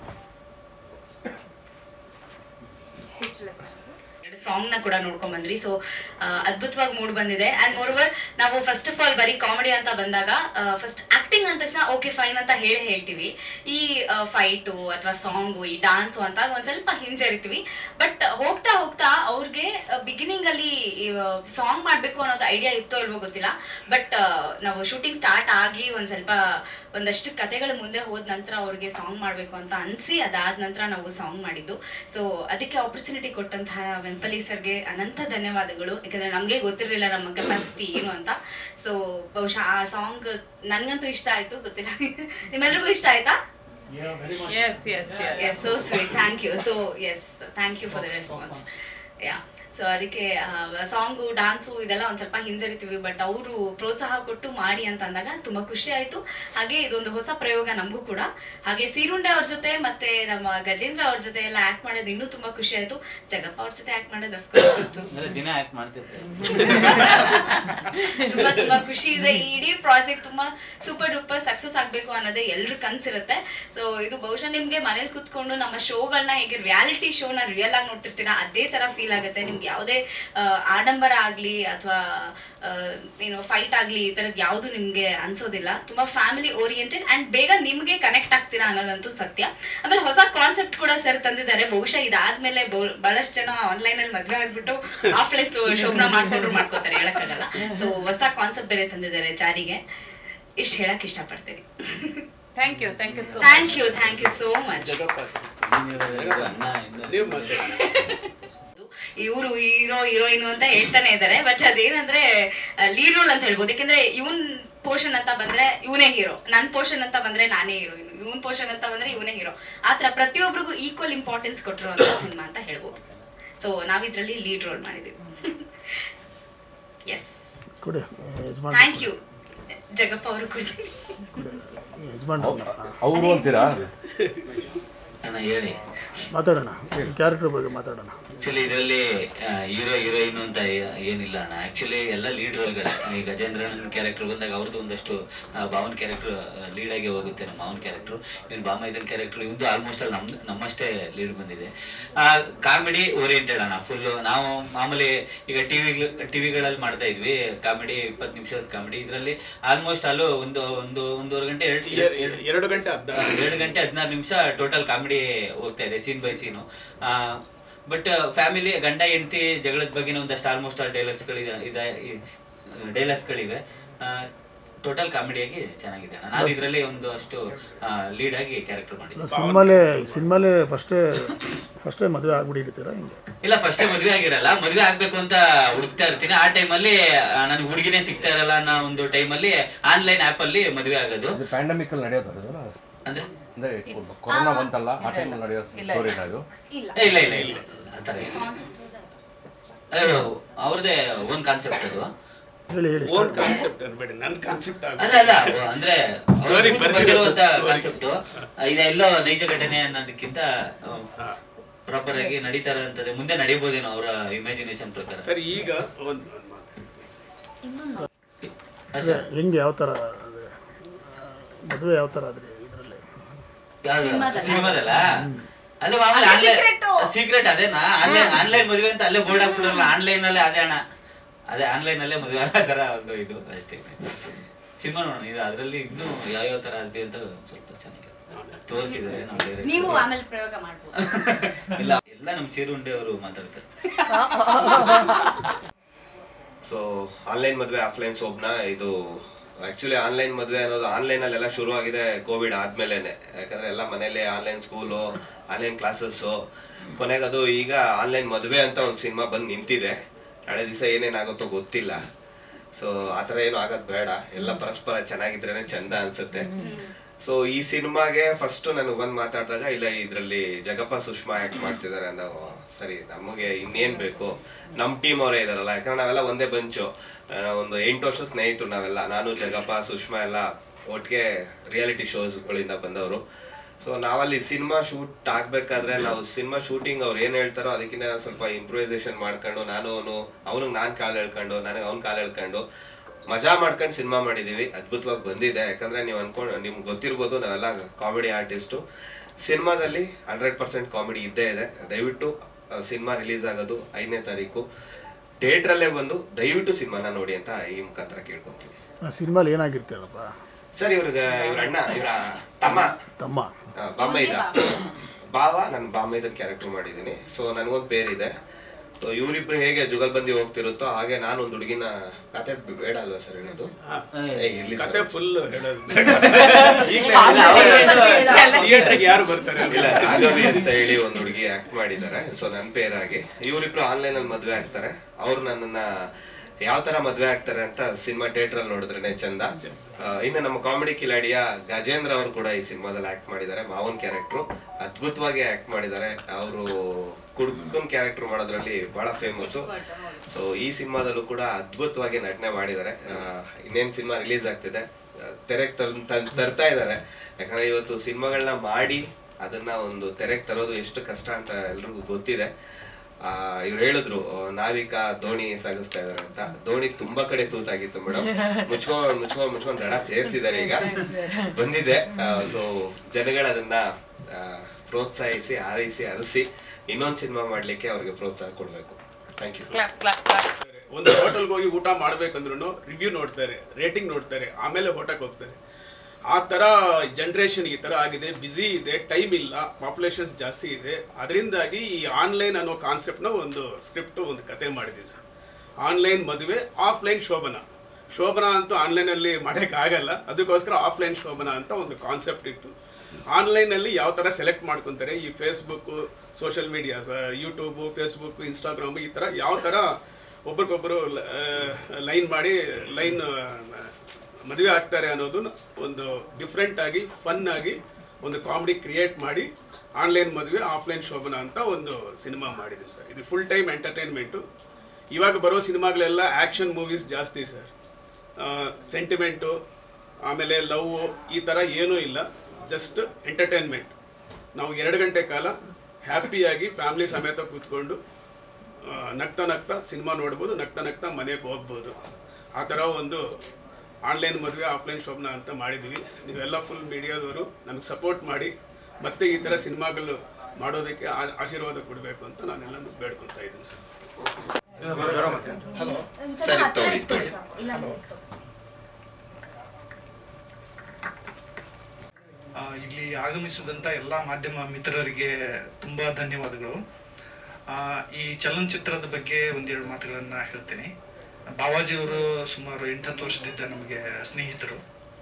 ಎರಡು ಸಾಂಗ್ ನ ಕೂಡ ನೋಡ್ಕೊಂಡ್ ಬಂದ್ರಿ ಸೊ ಅದ್ಭುತವಾಗಿ ಮೂಡ್ ಬಂದಿದೆ ಅಂಡ್ ಮೋರ್ವರ್ ನಾವು ಫಸ್ಟ್ ಆಫ್ ಆಲ್ ಬರೀ ಕಾಮಿಡಿ ಅಂತ ಬಂದಾಗ ಫಸ್ಟ್ ಆಕ್ಟಿಂಗ್ ಅಂದ ತಕ್ಷಣ ಓಕೆ ಫೈನ್ ಅಂತ ಹೇಳಿ ಹೇಳ್ತೀವಿ ಈ ಫೈಟು ಅಥವಾ ಸಾಂಗು ಈ ಡಾನ್ಸು ಅಂತ ಒಂದ್ ಸ್ವಲ್ಪ ಹಿಂಜರಿತೀವಿ ಬಟ್ ಹೋಗ್ತಾ ಹೋಗ್ತಾ ಅವ್ರಿಗೆ ಬಿಗಿನಿಂಗ್ ಅಲ್ಲಿ ಸಾಂಗ್ ಮಾಡ್ಬೇಕು ಅನ್ನೋದು ಐಡಿಯಾ ಇತ್ತೋ ಇಲ್ವೋ ಗೊತ್ತಿಲ್ಲ ಬಟ್ ನಾವು ಶೂಟಿಂಗ್ ಸ್ಟಾರ್ಟ್ ಆಗಿ ಒಂದ್ ಸ್ವಲ್ಪ ಒಂದಷ್ಟು ಕತೆಗಳು ಮುಂದೆ ಹೋದ ನಂತರ ಅವ್ರಿಗೆ ಸಾಂಗ್ ಮಾಡಬೇಕು ಅಂತ ಅನಿಸಿ ಅದಾದ ನಂತರ ನಾವು ಸಾಂಗ್ ಮಾಡಿದ್ದು ಸೊ ಅದಕ್ಕೆ ಆಪರ್ಚುನಿಟಿ ಕೊಟ್ಟಂತಹ ವೆಂಪಲಿ ಸರ್ಗೆ ಅನಂತ ಧನ್ಯವಾದಗಳು ಯಾಕಂದ್ರೆ ನಮಗೆ ಗೊತ್ತಿರಲಿಲ್ಲ ನಮ್ಮ ಕೆಪಾಸಿಟಿ ಏನು ಅಂತ ಸೊ ಬಹುಶಃ ಆ ಸಾಂಗ್ ನನಗಂತೂ ಇಷ್ಟ ಆಯ್ತು ಗೊತ್ತಿಲ್ಲ ನಿಮ್ಮೆಲ್ರಿಗೂ ಇಷ್ಟ ಆಯ್ತಾ yes yes yes so sweet thank you so yes thank you for the response yeah so ಅದಕ್ಕೆ ಸಾಂಗು ಡಾನ್ಸು ಇದೆಲ್ಲ ಒಂದು ಸ್ವಲ್ಪ ಹಿಂಜರಿತೀವಿ ಬಟ್ ಅವರು ಪ್ರೋತ್ಸಾಹ ಕೊಟ್ಟು ಮಾಡಿ ಅಂತ ಅಂದಾಗ ತುಂಬ ಖುಷಿ ಆಯಿತು ಹಾಗೆ ಇದೊಂದು ಹೊಸ ಪ್ರಯೋಗ ನಮಗೂ ಕೂಡ ಹಾಗೆ ಸೀರುಂಡೆ ಅವ್ರ ಜೊತೆ ಮತ್ತೆ ನಮ್ಮ ಗಜೇಂದ್ರ ಅವ್ರ ಜೊತೆ ಎಲ್ಲ ಆ್ಯಕ್ಟ್ ಮಾಡೋದು ಇನ್ನೂ ತುಂಬ ಖುಷಿ ಆಯಿತು ಜಗಪ್ಪ ಅವ್ರ ಜೊತೆ ಆ್ಯಕ್ಟ್ ಮಾಡೋದು ಅಫ್ಕೋರ್ಸ್ ಗೊತ್ತು ಎಲ್ಲ ದಿನ ಆಕ್ಟ್ ಮಾಡ್ತಿರ್ತಾರೆ ತುಂಬಾ ತುಂಬಾ ಖುಷಿ ಇದೆ ಈ ಇಡೀ ಪ್ರಾಜೆಕ್ಟ್ ತುಂಬಾ ಸೂಪರ್ ಡೂಪರ್ ಸಕ್ಸಸ್ ಆಗ್ಬೇಕು ಅನ್ನೋದೇ ಎಲ್ರ ಕನ್ಸಿರುತ್ತೆ ಸೊ ಇದು ಬಹುಶಃ ನಿಮ್ಗೆ ಮನೇಲಿ ಕುತ್ಕೊಂಡು ನಮ್ಮ ಶೋಗಳನ್ನ ಹೇಗೆ ರಿಯಾಲಿಟಿ ಶೋನ ರಿಯಲ್ ಆಗಿ ನೋಡ್ತಿರ್ತೀರಾ ಅದೇ ತರ ಫೀಲ್ ಆಗುತ್ತೆ ನಿಮ್ಗೆ ಯಾವುದೇ ಆ, ಆಡಂಬರ ಆಗ್ಲಿ ಅಥವಾ ಏನು ಫೈಟ್ ಆಗ್ಲಿ ಈ ತರದ್ ಯಾವುದು ನಿಮ್ಗೆ ಅನ್ಸೋದಿಲ್ಲ ತುಂಬಾ ಫ್ಯಾಮಿಲಿ ಓರಿಯೆಂಟೆಡ್ ಅಂಡ್ ಬೇಗ ನಿಮ್ಗೆ ಕನೆಕ್ಟ್ ಆಗ್ತೀರಾ ಅನ್ನೋದಂತೂ ಸತ್ಯ ಆಮೇಲೆ ಹೊಸ ಕಾನ್ಸೆಪ್ಟ್ ಕೂಡ ಸರ್ ತಂದಿದ್ದಾರೆ ಬಹುಶಃ ಇದಾದ್ಮೇಲೆ ಬಹು- ಬಹಳಷ್ಟು ಜನ ಆನ್ಲೈನ್ ಅಲ್ಲಿ ಮದ್ವೆ ಆಗ್ಬಿಟ್ಟು ಆಫ್ಲೈನ್ ಶೋನ ಮಾಡ್ಕೊಂಡ್ರು ಮಾಡ್ಕೋತಾರೆ ಹೇಳಕ್ಕಾಗಲ್ಲ ಸೊ ಹೊಸ ಕಾನ್ಸೆಪ್ಟ್ ಬೇರೆ ತಂದಿದ್ದಾರೆ ಜಾರಿಗೆ ಇಷ್ಟು ಹೇಳಕ್ ಇಷ್ಟಪಡ್ತೀನಿ thank you thank you so thank you thank you so much ಅಣ್ಣ ಇನ್ನು ನೀವು ಮತ್ತೆ ಇವರು ಹೀರೋ ಹೀರೋಯಿನ್ ಅಂತ ಹೇಳ್ತಾನೆ ಇದ್ದಾರೆ ಬಟ್ ಅದೇನಂದ್ರೆ ಲೀಡ್ ರೋಲ್ ಅಂತ ಹೇಳ್ಬೋದು ಯಾಕಂದ್ರೆ ಇವನ್ ಪೋರ್ಷನ್ ಅಂತ ಬಂದ್ರೆ ಇವನೇ ಹೀರೋ ನನ್ ಪೋರ್ಷನ್ ಅಂತ ಬಂದ್ರೆ ನಾನೇ ಹೀರೋಯಿನ್ ಇವನ್ ಪೋರ್ಷನ್ ಅಂತ ಬಂದ್ರೆ ಇವನೇ ಹೀರೋ ಆತರ ಪ್ರತಿಯೊಬ್ಬರಿಗೂ ಈಕ್ವಲ್ ಇಂಪಾರ್ಟೆನ್ಸ್ ಕೊಟ್ಟಿರುವಂತ ಸಿನಿಮಾ ಅಂತ ಹೇಳ್ಬೋದು ಸೊ ನಾವಿದ್ರಲ್ಲಿ ಲೀಡ್ ರೋಲ್ ಮಾಡಿದೀವಿ ಎಸ್ ಕೊಡಿ ಯಜಮಾನ್ ಥ್ಯಾಂಕ್ ಯು ಜಗಪ್ಪ ಅವರು ಕೊಡ್ತೀನಿ ಯಜಮಾನ್ ಅವರು ಅಂತೀರಾ ಅಣ್ಣ ಹೇಳಿ ಮಾತಾಡೋಣ ಕ್ಯಾರೆಕ್ಟರ್ ಬಗ್ಗೆ ಮಾತಾಡೋಣ ಆಕ್ಚುಲಿ ಇದರಲ್ಲಿ ಹೀರೋ ಹೀರೋಯಿನ್ ಅಂತ ಏ- ಏನಿಲ್ಲ ಅಣ್ಣ ಆಕ್ಚುಲಿ ಎಲ್ಲ ಲೀಡ್ ರೋಲ್ಗಳೇ ಈ ಗಜೇಂದ್ರನ್ ಕ್ಯಾರೆಕ್ಟರ್ ಬಂದಾಗ ಅವ್ರದ್ದು ಒಂದಷ್ಟು ಆ, ಭಾವನ್ ಕ್ಯಾರೆಕ್ಟರ್ ಲೀಡ್ ಆಗಿ ಹೋಗುತ್ತೆ ನಮ್ಮ ಮಾವನ್ ಕ್ಯಾರೆಕ್ಟರ್ ಇವ್ನು ಬಾಮೈದನ್ ಕ್ಯಾರೆಕ್ಟರ್ ಇವ್ದು ಆಲ್ಮೋಸ್ಟ್ ಅಲ್ಲಿ ನಮ್ ನಮ್ಮಷ್ಟೇ ಲೀಡ್ ಬಂದಿದೆ ಕಾಮಿಡಿ ಓರಿಯೆಂಟೆಡ್ ಅಣ್ಣ ಫುಲ್ ನಾವು ಮಾಮೂಲಿ ಈಗ ಟಿವಿ ಟಿವಿಗಳಲ್ಲಿ ಮಾಡ್ತಾ ಇದ್ವಿ ಕಾಮಿಡಿ ಇಪ್ಪತ್ತು ನಿಮಿಷದ ಕಾಮಿಡಿ ಇದರಲ್ಲಿ ಆಲ್ಮೋಸ್ಟ್ ಅಲ್ಲೂ ಒಂದು ಒಂದು ಒಂದೂವರೆ ಗಂಟೆ ಎರಡು ಎ- ಎ- ಎರಡು ಗಂಟೆ ಹದ್ದ ಎರಡು ಗಂಟೆ ಹದಿನಾರು ನಿಮಿಷ ಟೋಟಲ್ ಕಾಮಿಡಿ ಹೋಗ್ತಾ ಇದೆ scene by scene but family ಗಂಡ ಹೆಂಡತಿ ಜಗಳದ ಬಗ್ಗೆನೇ ಒಂದಷ್ಟು ಆಲ್ಮೋಸ್ಟ್ ಆಲ್ ಡೈಲಾಗ್ಸ್ಗಳಿದೆ ಇದೆ ಡೈಲಾಗ್ಸ್ಗಳಿವೆ ಟೋಟಲ್ ಕಾಮಿಡಿಯಾಗಿ ಚೆನ್ನಾಗಿದೆ ಅಣ್ಣ. ನಾನು ಇದರಲ್ಲಿ ಒಂದು ಅಷ್ಟು ಲೀಡ್ ಆಗಿ ಕ್ಯಾರೆಕ್ಟರ್ ಮಾಡಿದ್ದೆ ಸಿನಿಮಾಲೇ ಸಿನಿಮಾಲೇ ಫಸ್ಟೇ ಫಸ್ಟೇ ಮದುವೆ ಆಗ್ಬಿಟ್ಟಿರ್ತೀರಾ ಹಿಂಗೆ ಇಲ್ಲ ಫಸ್ಟ್ ಮದ್ವೆ ಆಗಿರಲ್ಲ ಮದ್ವೆ ಆಗ್ಬೇಕು ಅಂತ ಹುಡುಕ್ತಾ ಇರ್ತೀನಿ ಆ ಟೈಮಲ್ಲಿ ನನಗೆ ಹುಡುಗಿನೇ ಸಿಗ್ತಾ ಇರಲ್ಲ ಅನ್ನೋ ಒಂದು ಟೈಮಲ್ಲಿ ಆನ್ಲೈನ್ ಆಪ್ ಅಲ್ಲಿ ಮದ್ವೆ ಆಗೋದು ಅದು ಪ್ಯಾಂಡಮಿಕ್ ಅಲ್ಲಿ ನಡೆಯೋದು ಅದು ಅಂದ್ರೆ ಅಂದ್ರೆ ಕೊರೋನಾ ಬಂತಲ್ಲ ಆ ಟೈಮಲ್ಲಿ ನಡೆಯೋ ಸ್ಟೋರಿನ ಇದು ಏ, ಇಲ್ಲ ಇಲ್ಲ ಇಲ್ಲ ಆ ಥರ ಇಲ್ಲ ಅದು ಅವ್ರದ್ದೇ ಓನ್ ಕಾನ್ಸೆಪ್ಟ್ ಅದು ಹೇಳಿ ಹೇಳಿ ಓನ್ ಕಾನ್ಸೆಪ್ಟ್ ಅನ್ಬೇಡಿ ನನ್ನ ಕಾನ್ಸೆಪ್ಟ್ ಆಗ ಅಲ್ಲ ಅಲ್ಲ ಅವ್ ಅಂದ್ರೆ Story ಬಂದಿರುವಂತ ಬರ್ದಿರೋ ಕಾನ್ಸೆಪ್ಟ್ ಇದೆಲ್ಲೋ ನೈಜ ಘಟನೆ ಅನ್ನೋದಕ್ಕಿಂತ ಪ್ರಾಪರ್ ಆಗಿ ನಡೀತಾ ಇರೋಂಥದ್ದು ಮುಂದೆ ನಡೀಬೋದೇನೋ ಅವರ ಇಮ್ಯಾಜಿನೇಷನ್ ಪ್ರಕಾರ ಸರಿ ಈಗ ಒಂದು ಒಂದು ಮಾತು ಅಷ್ಟೇ. ಅದೇ ಹೆಂಗೆ ಯಾವ ಥರ ಅದೇ ಮದುವೆ ಯಾವ ಥರ ಆದ್ರಿ ಇದರಲ್ಲಿ ಯಾವ್ದು? ಸಿನಿಮಾದಲ್ಲ ಅದು ಮಾಮೂಲಿ ಆನ್ಲೈನ್ ಸೀಕ್ರೆಟ್ ಅದೇನಾ ಆನ್ಲೈನ್ ಆನ್ಲೈನ್ ಮದುವೆ ಅಂತ ಅಲ್ಲೇ ಬೋರ್ಡ್ ಹಾಕ್ಬಿಡಲ್ಲ ಆನ್ಲೈನ್ ಅಲ್ಲೇ ಅದೇ ಅಣ್ಣ ಅದೇ ಆನ್ಲೈನ್ ಅಲ್ಲೇ ಮದುವೆ ಆಗೋ ತರ ಒಂದು ಇದು ಅಷ್ಟೇ ಸಿನಿಮಾ ನೋಡೋಣ ಇದು ಅದರಲ್ಲಿ ಇನ್ನೂ ಯಾವ್ಯಾವ ತರ ಆಗಿದೆ ಅಂತ ಒಂದ್ ಸ್ವಲ್ಪ ಚೆನ್ನಾಗಿದೆ ತೋರಿಸಿದ್ದಾರೆ ನಮ್ಮ director. ನೀವು ಆಮೇಲೆ ಪ್ರಯೋಗ ಮಾಡ್ಬೋದು ಇಲ್ಲ ಎಲ್ಲ ನಮ್ಮ ಸೇರುಂಡೆ ಅವರು ಮಾತಾಡ್ತಾರೆ ಸೊ ಆನ್ಲೈನ್ ಮದುವೆ ಆಫ್ಲೈನ್ ಸೋಬ್ನ ಇದು ಆಕ್ಚುಲಿ ಆನ್ಲೈನ್ ಮದುವೆ ಅನ್ನೋದು ಆನ್ಲೈನ್ ಅಲ್ಲೆಲ್ಲ ಶುರು ಆಗಿದೆ ಕೋವಿಡ್ ಆದ್ಮೇಲೆನೆ ಯಾಕಂದ್ರೆ ಎಲ್ಲ ಮನೇಲಿ ಆನ್ಲೈನ್ ಸ್ಕೂಲು ಆನ್ಲೈನ್ ಕ್ಲಾಸಸ್ಸು ಕೊನೆಗೆ ಅದು ಈಗ ಆನ್ಲೈನ್ ಮದುವೆ ಅಂತ ಒಂದು ಸಿನಿಮಾ ಬಂದು ನಿಂತಿದೆ ನಾಳೆ ದಿವಸ ಏನೇನಾಗುತ್ತೋ ಗೊತ್ತಿಲ್ಲ ಸೊ ಆ ಥರ ಏನು ಆಗೋದು ಬೇಡ ಎಲ್ಲ ಪರಸ್ಪರ ಚೆನ್ನಾಗಿದ್ರೇನೆ ಚಂದ ಅನ್ಸುತ್ತೆ ಸೊ ಈ ಸಿನಿಮಾಗೆ ಫಸ್ಟ್ ನನಗೆ ಬಂದು ಮಾತಾಡಿದಾಗ ಇಲ್ಲ ಇದರಲ್ಲಿ ಜಗಪ್ಪ ಸುಷ್ಮಾ ಆ್ಯಕ್ಟ್ ಮಾಡ್ತಿದ್ದಾರೆ ಅಂದಾಗ ಓ, ಸರಿ ನಮಗೆ ಇನ್ನೇನು ಬೇಕು ನಮ್ಮ ಟೀಮ್ ಅವರೇ ಇದಾರಲ್ಲ ಯಾಕಂದ್ರೆ ನಾವೆಲ್ಲ ಒಂದೇ ಬಂಚು ಒಂದು ಎಂಟು ವರ್ಷ ಸ್ನೇಹಿತರು ನಾವೆಲ್ಲ ನಾನು ಜಗಪ್ಪ ಸುಷ್ಮಾ ಎಲ್ಲ ಒಟ್ಟಿಗೆ ರಿಯಾಲಿಟಿ ಶೋಸ್ಗಳಿಂದ ಬಂದವರು ಸೊ ನಾವಲ್ಲಿ ಸಿನಿಮಾ ಶೂಟ್ ಆಗ್ಬೇಕಾದ್ರೆ ನಾವು ಸಿನಿಮಾ ಶೂಟಿಂಗ್ ಅವ್ರು ಏನ್ ಹೇಳ್ತಾರೋ ಅದಕ್ಕಿಂತ ಸ್ವಲ್ಪ ಇಂಪ್ರೂವೈಸೇಷನ್ ಮಾಡ್ಕೊಂಡು ನಾನು ಅವನು ಅವನಿಗೆ ನಾನು ಕಾಲು ಎಳ್ಕೊಂಡು ನನಗೆ ಅವ್ನ ಕಾಲು ಎಳ್ಕೊಂಡು ಮಜಾ ಮಾಡ್ಕೊಂಡು ಸಿನಿಮಾ ಮಾಡಿದೀವಿ ಅದ್ಭುತವಾಗಿ ಬಂದಿದೆ ಯಾಕಂದ್ರೆ ನೀವು ಅನ್ಕೊಂಡು ನಿಮ್ಗೆ ಗೊತ್ತಿರ್ಬೋದು ನಾವೆಲ್ಲ ಕಾಮಿಡಿ ಆರ್ಟಿಸ್ಟು ಸಿನಿಮಾದಲ್ಲಿ ಹಂಡ್ರೆಡ್ ಪರ್ಸೆಂಟ್ ಕಾಮಿಡಿ ಇದ್ದೇ ಇದೆ ದಯವಿಟ್ಟು ಸಿನಿಮಾ ರಿಲೀಸ್ ಆಗೋದು ಐದನೇ ತಾರೀಕು ಥಿಯೇಟ್ರಲ್ಲೇ ಬಂದು ದಯವಿಟ್ಟು ಸಿನಿಮಾನ ನೋಡಿ ಅಂತ ಈ ಮುಖಾಂತರ ಕೇಳ್ಕೊತೀನಿ ಆ ಸಿನಿಮಾಲಿ ಏನಾಗಿರ್ತೀರಪ್ಪ ಸರ್ ಇವ್ರಿಗೆ ಇವ್ರ ಅಣ್ಣ ಇವರ ತಮ್ಮ ತಮ್ಮ ಆ, ಬಾಮೈದ ಬಾವ ನಾನು ಬಾಮೈದನ್ ಕ್ಯಾರೆಕ್ಟರ್ ಮಾಡಿದ್ದೀನಿ ಸೊ ನನಗೊಂದು പേರಿದೆ ಸೊ ಇವರಿಬ್ರು ಹೇಗೆ ಜುಗಲ್ಬಂದಿ ಹೋಗ್ತಿರುತ್ತೋ ಹಾಗೆ ನಾನು ಒಂದು ಹುಡುಗಿನ ಕತೆ ಬೇಡ ಅಲ್ವಾ ಸರ್ ಹೇಳೋದು ಏ ಇರ್ಲಿ ಕತೆ ಸರ್ ಫುಲ್ ಹೇಳೋದು ಥಿಯೇಟರ್ಗೆ ಯಾರು ಬರ್ತಾರೆ ಇಲ್ಲ ರಾಘವಿ ಅಂತ ಹೇಳಿ ಒಂದು ಹುಡುಗಿ ಆಕ್ಟ್ ಮಾಡಿದ್ದಾರೆ ಸೊ ನನ್ನ ಪೇರಾಗಿ ಇವರಿಬ್ರು ಆನ್ಲೈನ್ ಅಲ್ಲಿ ಮದ್ವೆ ಆಗ್ತಾರೆ ಅವ್ರು ನನ್ನನ್ನ ಯಾವ ತರ ಮದ್ವೆ ಆಗ್ತಾರೆ ಅಂತ ಸಿನಿಮಾ ಥಿಯೇಟರ್ ಅಲ್ಲಿ ನೋಡಿದ್ರೇನೆ ಚಂದ ಆ, ಇನ್ನು ನಮ್ಮ ಕಾಮಿಡಿ ಕಿಲಾಡಿಯ ಗಜೇಂದ್ರ ಅವರು ಕೂಡ ಈ ಸಿನಿಮಾದಲ್ಲಿ ಆಕ್ಟ್ ಮಾಡಿದ್ದಾರೆ ಮಾವನ್ ಕ್ಯಾರೆಕ್ಟ್ರು ಅದ್ಭುತವಾಗಿ ಆಕ್ಟ್ ಮಾಡಿದ್ದಾರೆ ಅವರು ಕುಡ್ಕನ್ ಕ್ಯಾರೆಕ್ಟರ್ ಮಾಡೋದ್ರಲ್ಲಿ ಬಹಳ ಫೇಮಸ್ ಸೊ ಈ ಸಿನಿಮಾದಲ್ಲೂ ಕೂಡ ಅದ್ಭುತವಾಗಿ ನಟನೆ ಮಾಡಿದ್ದಾರೆ ಆ, ಇನ್ನೇನ್ ಸಿನಿಮಾ ರಿಲೀಸ್ ಆಗ್ತಿದೆ ತೆರೆಗೆ ತರ್- ತರ್- ತರ್ತಾ ಇದ್ದಾರೆ ಯಾಕಂದ್ರೆ ಇವತ್ತು ಸಿನಿಮಾಗಳನ್ನ ಮಾಡಿ ಅದನ್ನ ಒಂದು ತೆರೆಗೆ ತರೋದು ಎಷ್ಟು ಕಷ್ಟ ಅಂತ ಎಲ್ರಿಗೂ ಗೊತ್ತಿದೆ ಆ ಇವ್ರು ಹೇಳಿದ್ರು ಆ, ನಾವಿಕಾ ದೋಣಿ ಸಾಗಿಸ್ತಾ ಇದಾರೆ ಅಂತ ದೋಣಿ ತುಂಬಾ ಕಡೆ ತೂತಾಗಿತ್ತು ಮೇಡಮ್ ಮುಚ್ಕೊಂಡ್ ಮುಚ್ಕೊಂಡ್ ಮುಚ್ಕೊಂಡ್ ದಡ ತೇರ್ಸಿದ್ದಾರೆ ಈಗ ಬಂದಿದೆ ಸೊ ಜನಗಳು ಅದನ್ನ ಆ, ಪ್ರೋತ್ಸಾಹಿಸಿ ಹಾರೈಸಿ ಹರಿಸಿ ಇನ್ನೊಂದು ಸಿನಿಮಾ ಮಾಡ್ಲಿಕ್ಕೆ ಅವ್ರಿಗೆ ಪ್ರೋತ್ಸಾಹ ಕೊಡ್ಬೇಕು thank you clap clap clap ಒಂದು ಹೋಟೆಲ್ಗೆ ಹೋಗಿ ಊಟ ಮಾಡ್ಬೇಕಂದ್ರೂ ರಿವ್ಯೂ ನೋಡ್ತಾರೆ ರೇಟಿಂಗ್ ನೋಡ್ತಾರೆ ಆಮೇಲೆ ಹೋಟೆಲ್ಗೆ ಹೋಗ್ತಾರೆ ಆ ಥರ ಜನ್ರೇಷನ್ ಈ ಥರ ಆಗಿದೆ ಬ್ಯುಸಿ ಇದೆ ಟೈಮ್ ಇಲ್ಲ ಪಾಪ್ಯುಲೇಷನ್ಸ್ ಜಾಸ್ತಿ ಇದೆ ಅದರಿಂದಾಗಿ ಈ ಆನ್ಲೈನ್ ಅನ್ನೋ ಕಾನ್ಸೆಪ್ಟ್ನ ಒಂದು ಸ್ಕ್ರಿಪ್ಟು ಒಂದು ಕತೆ ಮಾಡಿದ್ದೀವಿ ಸರ್ ಆನ್ಲೈನ್ ಮದುವೆ ಆಫ್ಲೈನ್ ಶೋಭನ ಶೋಭನಾ ಅಂತೂ ಆನ್ಲೈನಲ್ಲಿ ಮಾಡೋಕ್ಕಾಗಲ್ಲ ಅದಕ್ಕೋಸ್ಕರ ಆಫ್ಲೈನ್ ಶೋಭನಾ ಅಂತ ಒಂದು ಕಾನ್ಸೆಪ್ಟ್ ಇಟ್ಟು ಆನ್ಲೈನಲ್ಲಿ ಯಾವ ಥರ ಸೆಲೆಕ್ಟ್ ಮಾಡ್ಕೊತಾರೆ ಈ Facebook social media YouTube Facebook Instagram ಈ ಥರ ಯಾವ ಥರ ಒಬ್ರಿಗೊಬ್ಬರು ಲೈನ್ ಮಾಡಿ ಲೈನ್ ಮದುವೆ ಆಗ್ತಾರೆ ಅನ್ನೋದು ಒಂದು ಡಿಫ್ರೆಂಟ್ ಆಗಿ ಫನ್ ಆಗಿ ಒಂದು ಕಾಮಿಡಿ ಕ್ರಿಯೇಟ್ ಮಾಡಿ ಆನ್ಲೈನ್ ಮದುವೆ ಆಫ್ಲೈನ್ ಶೋಭನ ಅಂತ ಒಂದು ಸಿನಿಮಾ ಮಾಡಿದ್ವಿ ಸರ್ ಇದು ಫುಲ್ ಟೈಮ್ ಎಂಟರ್ಟೈನ್ಮೆಂಟು ಇವಾಗ ಬರೋ ಸಿನಿಮಾಗಳೆಲ್ಲ ಆ್ಯಕ್ಷನ್ ಮೂವೀಸ್ ಜಾಸ್ತಿ ಸರ್ ಸೆಂಟಿಮೆಂಟು ಆಮೇಲೆ ಲವ್ ಈ ಥರ ಏನೂ ಇಲ್ಲ ಜಸ್ಟ್ ಎಂಟರ್ಟೈನ್ಮೆಂಟ್ ನಾವು ಎರಡು ಗಂಟೆ ಕಾಲ ಹ್ಯಾಪಿಯಾಗಿ ಫ್ಯಾಮಿಲಿ ಸಮೇತ ಕೂತ್ಕೊಂಡು ಆ, ನಗ್ತಾ ನಗ್ತಾ ಸಿನಿಮಾ ನೋಡ್ಬೋದು ನಗ್ತಾ ನಗ್ತಾ ಮನೆಗೆ ಹೋಗ್ಬೋದು ಆ ಥರ ಒಂದು ಆನ್ಲೈನ್ ಮದುವೆ ಆಫ್ಲೈನ್ ಶೋಭನ ಅಂತ ಮಾಡಿದ್ವಿ ನೀವೆಲ್ಲ ಫುಲ್ ಮೀಡಿಯಾದವರು ನನಗೆ ಸಪೋರ್ಟ್ ಮಾಡಿ ಮತ್ತೆ ಈ ಥರ ಸಿನಿಮಾಗಳು ಮಾಡೋದಕ್ಕೆ ಆ- ಆಶೀರ್ವಾದ ಕೊಡಬೇಕು ಅಂತ ನಾನೆಲ್ಲನೂ ಬೇಡ್ಕೊತಾ ಇದ್ದೀನಿ ಸರ್ ಸರಿ ತಗೊಳ್ಳಿ ತಗೊಳ್ಳಿ ಆ, ಇಲ್ಲಿ ಆಗಮಿಸಿದಂಥ ಎಲ್ಲ ಮಾಧ್ಯಮ ಮಿತ್ರರಿಗೆ ತುಂಬ ಧನ್ಯವಾದಗಳು ಆ, ಈ ಚಲನಚಿತ್ರದ ಬಗ್ಗೆ ಒಂದೆರಡು ಮಾತುಗಳನ್ನು ಹೇಳ್ತೇನೆ ಬಾವಾಜಿಯವರು ಸುಮಾರು ಎಂಟತ್ತು ವರ್ಷದಿಂದ ನಮಗೆ ಸ್ನೇಹಿತರು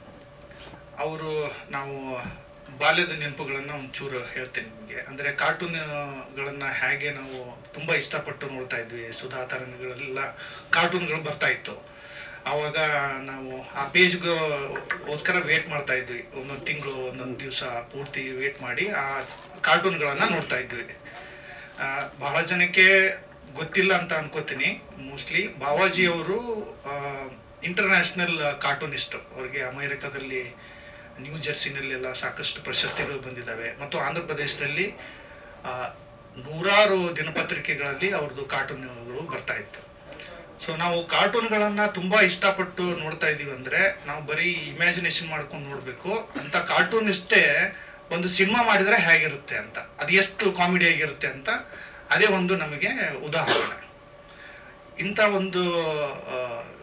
ಅವರು ನಾವು ಬಾಲ್ಯದ ನೆನಪುಗಳನ್ನು ಒಂಚೂರು ಹೇಳ್ತೇನೆ ನಿಮಗೆ ಅಂದರೆ ಕಾರ್ಟೂನ್ಗಳನ್ನು ಹೇಗೆ ನಾವು ತುಂಬ ಇಷ್ಟಪಟ್ಟು ನೋಡ್ತಾ ಇದ್ವಿ ಸುಧಾ ತರಂಗಗಳೆಲ್ಲ ಕಾರ್ಟೂನ್ಗಳು ಬರ್ತಾ ಇತ್ತು ಆವಾಗ ನಾವು ಆ ಪೇಜ್ಗೋಸ್ಕರ ವೇಟ್ ಮಾಡ್ತಾ ಇದ್ವಿ ಒಂದೊಂದು ತಿಂಗಳು ಒಂದೊಂದು ದಿವಸ ಪೂರ್ತಿ ವೇಟ್ ಮಾಡಿ ಆ ಕಾರ್ಟೂನ್ಗಳನ್ನು ನೋಡ್ತಾ ಇದ್ವಿ ಆ, ಬಹಳ ಜನಕ್ಕೆ ಗೊತ್ತಿಲ್ಲ ಅಂತ ಅನ್ಕೋತೀನಿ ಮೋಸ್ಟ್ಲಿ ಬಾವಾಜಿ ಅವರು ಇಂಟರ್ನ್ಯಾಷನಲ್ ಕಾರ್ಟೂನಿಸ್ಟ್ ಅವ್ರಿಗೆ ಅಮೆರಿಕದಲ್ಲಿ ನ್ಯೂ ಜೆರ್ಸಿನಲ್ಲೆಲ್ಲ ಸಾಕಷ್ಟು ಪ್ರಶಸ್ತಿಗಳು ಬಂದಿದ್ದಾವೆ ಮತ್ತು ಆಂಧ್ರ ಪ್ರದೇಶದಲ್ಲಿ ಆ, ನೂರಾರು ದಿನಪತ್ರಿಕೆಗಳಲ್ಲಿ ಅವ್ರದ್ದು ಕಾರ್ಟೂನ್ಗಳು ಬರ್ತಾ ಇತ್ತು ಸೊ ನಾವು ಕಾರ್ಟೂನ್ಗಳನ್ನ ತುಂಬಾ ಇಷ್ಟಪಟ್ಟು ನೋಡ್ತಾ ಇದೀವಿ ಅಂದ್ರೆ ನಾವು ಬರೀ ಇಮ್ಯಾಜಿನೇಷನ್ ಮಾಡ್ಕೊಂಡು ನೋಡ್ಬೇಕು ಅಂತ ಕಾರ್ಟೂನಿಸ್ಟೇ ಒಂದು ಸಿನಿಮಾ ಮಾಡಿದ್ರೆ ಹೇಗಿರುತ್ತೆ ಅಂತ ಅದು ಎಷ್ಟು ಕಾಮಿಡಿ ಆಗಿರುತ್ತೆ ಅಂತ ಅದೇ ಒಂದು ನಮಗೆ ಉದಾಹರಣೆ ಇಂಥ ಒಂದು ಆ,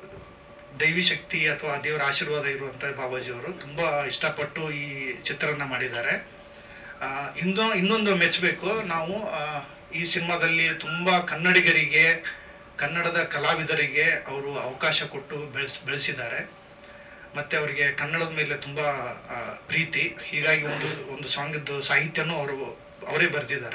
ದೈವಿ ಶಕ್ತಿ ಅಥವಾ ದೇವರ ಆಶೀರ್ವಾದ ಇರುವಂಥ ಬಾಬಾಜಿಯವರು ತುಂಬ ಇಷ್ಟಪಟ್ಟು ಈ ಚಿತ್ರನ ಮಾಡಿದ್ದಾರೆ ಆ, ಇನ್ನೊ ಇನ್ನೊಂದು ಮೆಚ್ಚಬೇಕು ನಾವು ಆ, ಈ ಸಿನಿಮಾದಲ್ಲಿ ತುಂಬ ಕನ್ನಡಿಗರಿಗೆ ಕನ್ನಡದ ಕಲಾವಿದರಿಗೆ ಅವರು ಅವಕಾಶ ಕೊಟ್ಟು ಬೆಳೆಸ್ ಬೆಳೆಸಿದ್ದಾರೆ ಮತ್ತು ಅವರಿಗೆ ಕನ್ನಡದ ಮೇಲೆ ತುಂಬ ಆ, ಪ್ರೀತಿ ಹೀಗಾಗಿ ಒಂದು ಒಂದು ಸಾಂಗದ್ದು ಸಾಹಿತ್ಯನೂ ಅವರು ಅವರೇ ಬರೆದಿದ್ದಾರೆ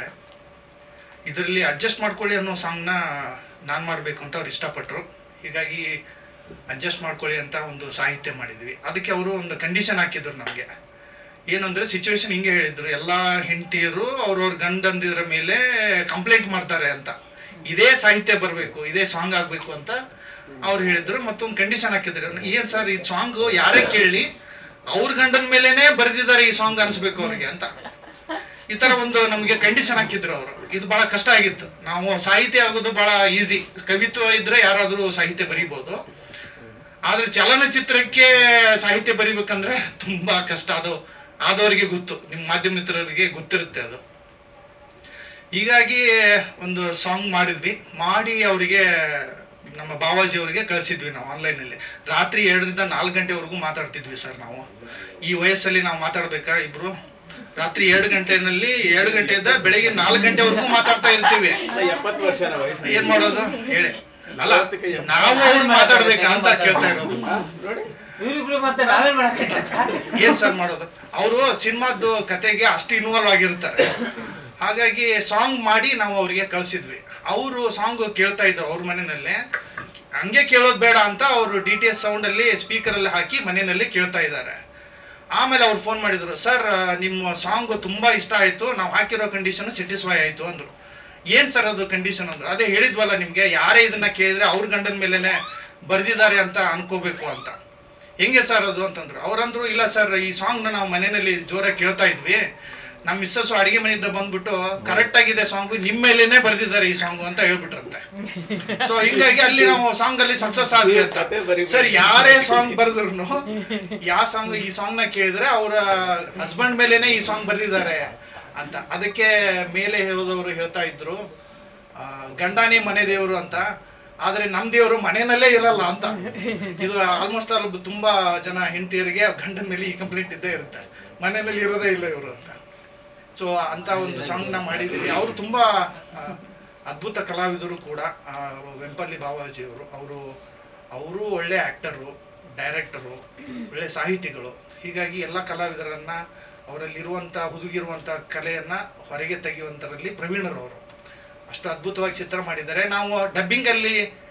ಇದರಲ್ಲಿ ಅಡ್ಜಸ್ಟ್ ಮಾಡ್ಕೊಳ್ಳಿ ಅನ್ನೋ ಸಾಂಗ್ನ ನಾನು ಮಾಡಬೇಕು ಅಂತ ಅವ್ರು ಇಷ್ಟಪಟ್ಟರು ಹೀಗಾಗಿ ಅಡ್ಜಸ್ಟ್ ಮಾಡ್ಕೊಳ್ಳಿ ಅಂತ ಒಂದು ಸಾಹಿತ್ಯ ಮಾಡಿದ್ವಿ ಅದಕ್ಕೆ ಅವರು ಒಂದು ಕಂಡೀಷನ್ ಹಾಕಿದ್ರು ನಮಗೆ ಏನಂದ್ರೆ ಸಿಚುವೇಶನ್ ಹಿಂಗೆ ಹೇಳಿದ್ರು ಎಲ್ಲ ಹೆಂಡತಿಯರು ಅವ್ರವ್ರ ಗಂಡಂದಿರ ಮೇಲೆ ಕಂಪ್ಲೇಂಟ್ ಮಾಡ್ತಾರೆ ಅಂತ ಇದೇ ಸಾಹಿತ್ಯ ಬರಬೇಕು ಇದೇ ಸಾಂಗ್ ಆಗಬೇಕು ಅಂತ ಅವ್ರು ಹೇಳಿದ್ರು ಮತ್ತೊಂದು ಕಂಡೀಷನ್ ಹಾಕಿದ್ರು ಏನ್ ಸರ್ ಈ ಸಾಂಗ್ ಯಾರೇ ಕೇಳಿ ಅವ್ರ ಗಂಡನ ಮೇಲೇನೆ ಬರೆದಿದ್ದಾರೆ ಈ ಸಾಂಗ್ ಅನ್ಸ್ಬೇಕು ಅವ್ರಿಗೆ ಅಂತ ಈ ತರ ಒಂದು ನಮಗೆ ಕಂಡೀಷನ್ ಹಾಕಿದ್ರು ಅವರು ಇದು ಬಹಳ ಕಷ್ಟ ಆಗಿತ್ತು ನಾವು ಸಾಹಿತ್ಯ ಆಗೋದು ಬಹಳ ಈಸಿ ಕವಿತ್ವ ಇದ್ರೆ ಯಾರಾದ್ರೂ ಸಾಹಿತ್ಯ ಬರೀಬಹುದು ಆದ್ರೆ ಚಲನಚಿತ್ರಕ್ಕೆ ಸಾಹಿತ್ಯ ಬರಿಬೇಕಂದ್ರೆ ತುಂಬಾ ಕಷ್ಟ ಅದು ಆದವರಿಗೆ ಗೊತ್ತು ನಿಮ್ಮ ಮಾಧ್ಯಮ ಮಿತ್ರರಿಗೆ ಗೊತ್ತಿರುತ್ತೆ ಅದು ಹೀಗಾಗಿ ಒಂದು ಸಾಂಗ್ ಮಾಡಿದ್ವಿ ಮಾಡಿ ಅವರಿಗೆ ನಮ್ಮ ಬಾವಾಜಿ ಅವರಿಗೆ ಕಳಿಸಿದ್ವಿ ನಾವು ಆನ್ಲೈನಲ್ಲಿ ರಾತ್ರಿ ಎರಡರಿಂದ ನಾಲ್ಕು ಗಂಟೆವರೆಗೂ ಮಾತಾಡ್ತಿದ್ವಿ ಸರ್ ನಾವು ಈ ವಯಸ್ಸಲ್ಲಿ ನಾವು ಮಾತಾಡ್ಬೇಕಾ ಇಬ್ರು ರಾತ್ರಿ ಎರಡು ಗಂಟೆನಲ್ಲಿ ಎರಡು ಗಂಟೆಯಿಂದ ಬೆಳಿಗ್ಗೆ ನಾಲ್ಕು ಗಂಟೆವರೆಗೂ ಮಾತಾಡ್ತಾ ಇರ್ತೀವಿ ಎಪ್ಪತ್ತು ವರ್ಷನ ವಯಸ್ಸು ಏನ್ ಮಾಡೋದು ಹೇಳಿ ಅಲ್ಲ ನಾವು ಅವ್ರು ಮಾತಾಡ್ಬೇಕಾ ಅಂತ ಕೇಳ್ತಾ ಇರೋದು ಇವ್ರಿಬ್ರು ಮತ್ತೆ ನಾವೇನ್ ಮಾಡಕ್ಕೆ ಏನ್ ಸರ್ ಮಾಡೋದು ಅವರು ಸಿನಿಮಾದ್ದು ಕತೆಗೆ ಅಷ್ಟು ಇನ್ವಾಲ್ವ್ ಆಗಿರ್ತಾರೆ ಹಾಗಾಗಿ ಸಾಂಗ್ ಮಾಡಿ ನಾವು ಅವರಿಗೆ ಕಳಿಸಿದ್ವಿ ಅವರು ಸಾಂಗ್ ಕೇಳ್ತಾ ಇದ್ರು ಅವ್ರ ಮನೆಯಲ್ಲೇ ಹಂಗೆ ಕೇಳೋದು ಬೇಡ ಅಂತ ಅವರು ಡಿ ಟಿ ಎಸ್ ಸೌಂಡ್ ಅಲ್ಲಿ ಸ್ಪೀಕರ್ ಅಲ್ಲಿ ಹಾಕಿ ಮನೆಯಲ್ಲಿ ಕೇಳ್ತಾ ಇದ್ದಾರೆ ಆಮೇಲೆ ಅವ್ರು ಫೋನ್ ಮಾಡಿದ್ರು ಸರ್ ನಿಮ್ಮ ಸಾಂಗ್ ತುಂಬಾ ಇಷ್ಟ ಆಯ್ತು ನಾವು ಹಾಕಿರೋ ಕಂಡೀಷನ್ ಸ್ಯಾಟಿಸ್ಫೈ ಆಯ್ತು ಅಂದ್ರು ಏನ್ ಸರ್ ಅದು ಕಂಡೀಷನ್ ಅಂದ್ರು ಅದೇ ಹೇಳಿದ್ವಲ್ಲ ನಿಮ್ಗೆ ಯಾರೇ ಇದನ್ನ ಕೇಳಿದ್ರೆ ಅವ್ರ ಗಂಡನ ಮೇಲೆನೆ ಬರ್ದಿದ್ದಾರೆ ಅಂತ ಅನ್ಕೋಬೇಕು ಅಂತ ಹೆಂಗೆ ಸರ್ ಅದು ಅಂತಂದ್ರು ಅವ್ರಂದ್ರು ಇಲ್ಲ ಸರ್ ಈ ಸಾಂಗ್ನ ನಾವು ಮನೆಯಲ್ಲಿ ಜೋರಾಗಿ ಕೇಳ್ತಾ ಇದ್ವಿ ನಮ್ಮ ಮಿಸ್ಸಸ್ ಅಡಿಗೆ ಮನೆಯಿಂದ ಬಂದ್ಬಿಟ್ಟು ಕರೆಕ್ಟ್ ಆಗಿದೆ ಸಾಂಗ್ ನಿಮ್ಮ ಮೇಲೇನೆ ಬರ್ದಿದ್ದಾರೆ ಈ ಸಾಂಗ್ ಅಂತ ಹೇಳ್ಬಿಟ್ರಂತೆ ಸೊ ಹಿಂಗಾಗಿ ಅಲ್ಲಿ ನಾವು ಸಾಂಗ್ ಅಲ್ಲಿ ಸಕ್ಸಸ್ ಆದ್ವಿ ಅಂತ ಸರ್ ಯಾರೇ ಸಾಂಗ್ ಬರೆದ್ರು ಯಾವ ಸಾಂಗ್ ಈ ಸಾಂಗ್ ನ ಕೇಳಿದ್ರೆ ಅವರ ಹಸ್ಬೆಂಡ್ ಮೇಲೇನೆ ಈ ಸಾಂಗ್ ಬರ್ದಿದ್ದಾರೆ ಅಂತ ಅದಕ್ಕೆ ಮೇಲೆ ಹೋದವರು ಹೇಳ್ತಾ ಇದ್ರು ಆ, ಗಂಡಾನೇ ಮನೆ ದೇವರು ಅಂತ ಆದ್ರೆ ನಮ್ ದೇವರು ಮನೆಯಲ್ಲೇ ಇರಲ್ಲ ಅಂತ ಇದು ಆಲ್ಮೋಸ್ಟ್ ಆಲ್ ತುಂಬಾ ಜನ ಹೆಂಡತಿಯರಿಗೆ ಗಂಡನ ಮೇಲೆ ಈ ಕಂಪ್ಲೇಂಟ್ ಇದ್ದೇ ಇರುತ್ತೆ ಮನೆಯಲ್ಲಿ ಇರೋದೇ ಇಲ್ಲ ಇವರು ಅಂತ ಸೊ ಅಂತ ಒಂದು ಸಾಂಗ್ ನ ಮಾಡಿದೀವಿ ಅವರು ತುಂಬಾ ಆ, ಅದ್ಭುತ ಕಲಾವಿದರು ಕೂಡ ಆ, ವೆಂಪಲ್ಲಿ ಬಾವಾಜಿ ಅವರು ಅವರು ಅವರು ಒಳ್ಳೆ ಆ್ಯಕ್ಟರು ಡೈರೆಕ್ಟರು ಒಳ್ಳೆ ಸಾಹಿತಿಗಳು ಹೀಗಾಗಿ ಎಲ್ಲ ಕಲಾವಿದರನ್ನ ಅವರಲ್ಲಿರುವಂಥ ಹುದುಗಿರುವಂಥ ಕಲೆಯನ್ನು ಹೊರಗೆ ತೆಗೆಯುವಂಥರಲ್ಲಿ ಪ್ರವೀಣರು ಅವರು ಅಷ್ಟು ಅದ್ಭುತವಾಗಿ ಚಿತ್ರ ಮಾಡಿದ್ದಾರೆ ನಾವು ಡಬ್ಬಿಂಗಲ್ಲಿ